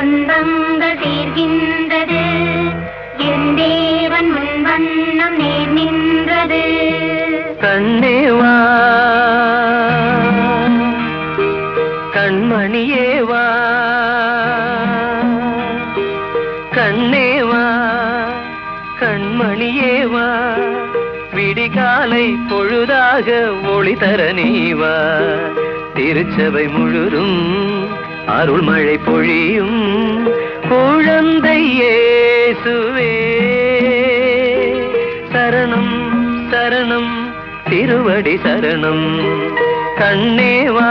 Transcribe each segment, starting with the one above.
துன்பங்கள் தீர்கின்றது என் தேவன் முன் வண்ணம் நேர் நின்றது கண்ணே வா கண்மணியே வா கண்ணே வா கண்மணியே வா விடிகாலை பொழுதாக ஒளி தர நீ வா திருச்சபை முழுதும் அருள்மழை பொழியும் குழந்தை இயேசுவே சரணம் சரணம் திருவடி சரணம் கண்ணே வா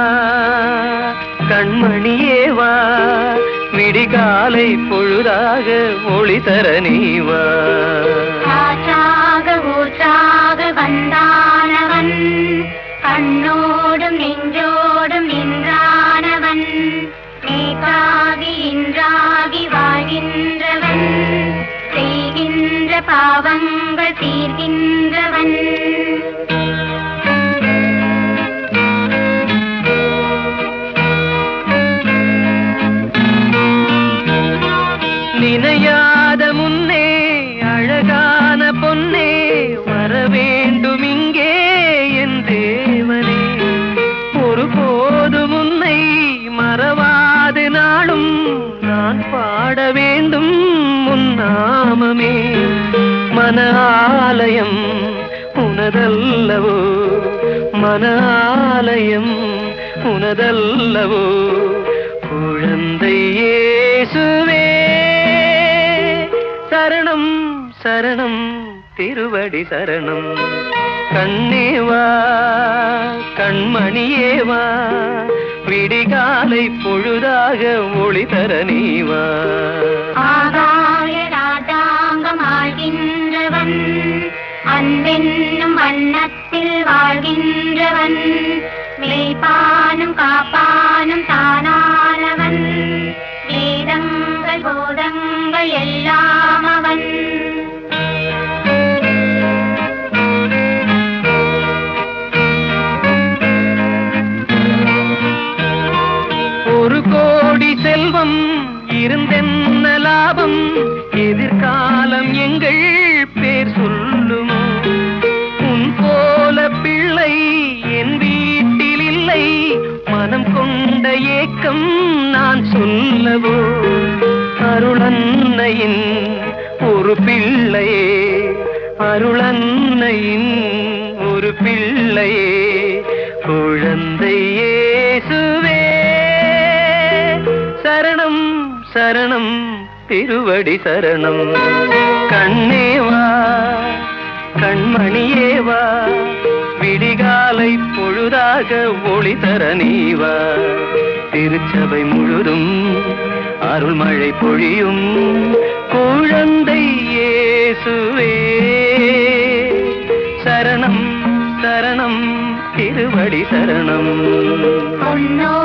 கண்மணியே வா விடிகாலை பொழுதாக ஒளி தர நீ வா காற்றாக ஊற்றாக வந்தானவன் கண்ணோடும் நெஞ்சோடும் நின்றானவன் நேக்காகி இன்றாகி வாழ்கின்றவன் செய்கின்ற பாவங்கள் தீர்கின்றவன் நினையாத முன்னே அழகான பொன்னே வர வேண்டும் இங்கே என் தேவனே ஒரு போது முன்னை மறவாது நாளும் நான் பாட வேண்டும் உன் நாமமே மன ஆலயம் உனதல்லவோ மன ஆலயம் உனதல்லவோ குழந்தை இயேசுவே சரணம் சரணம் திருவடி சரணம் கண்ணே வா கண்மணியே வா விடிகாலை பொழுதாக ஒளி தர நீ வா ஆகாய ராஜாங்கம் ஆழ்கின்றவன் அன்பென்னும் வண்ணத்தில் வாழ்கின்றவன் மேய்ப்பானும் காப்பானும் தானானவன் வேதங்கள் போதங்கள் எல்லாம் அவன் ஒரு கோடி செல்வம் இருந்தென்ன லாபம் எதிர்காலம் எங்கள் பேர் சொல்லுமோ உன் போல பிள்ளை என் வீட்டில் இல்லை மனம் கொண்ட ஏக்கம் நான் சொல்லவோ அருளன்னையின் ஒரு பிள்ளையே அருளன்னையின் ஒரு பிள்ளையே குழந்தை இயேசுவே சரணம் சரணம் திருவடி சரணம் கண்ணே வா கண்மணியே வா விடிகாலை பொழுதாக ஒளி தர நீ வா திருச்சபை முழுதும் அருள்மழை பொழியும் குழந்தை இயேசுவே சரணம் சரணம் திருவடி சரணம் பொன்னோ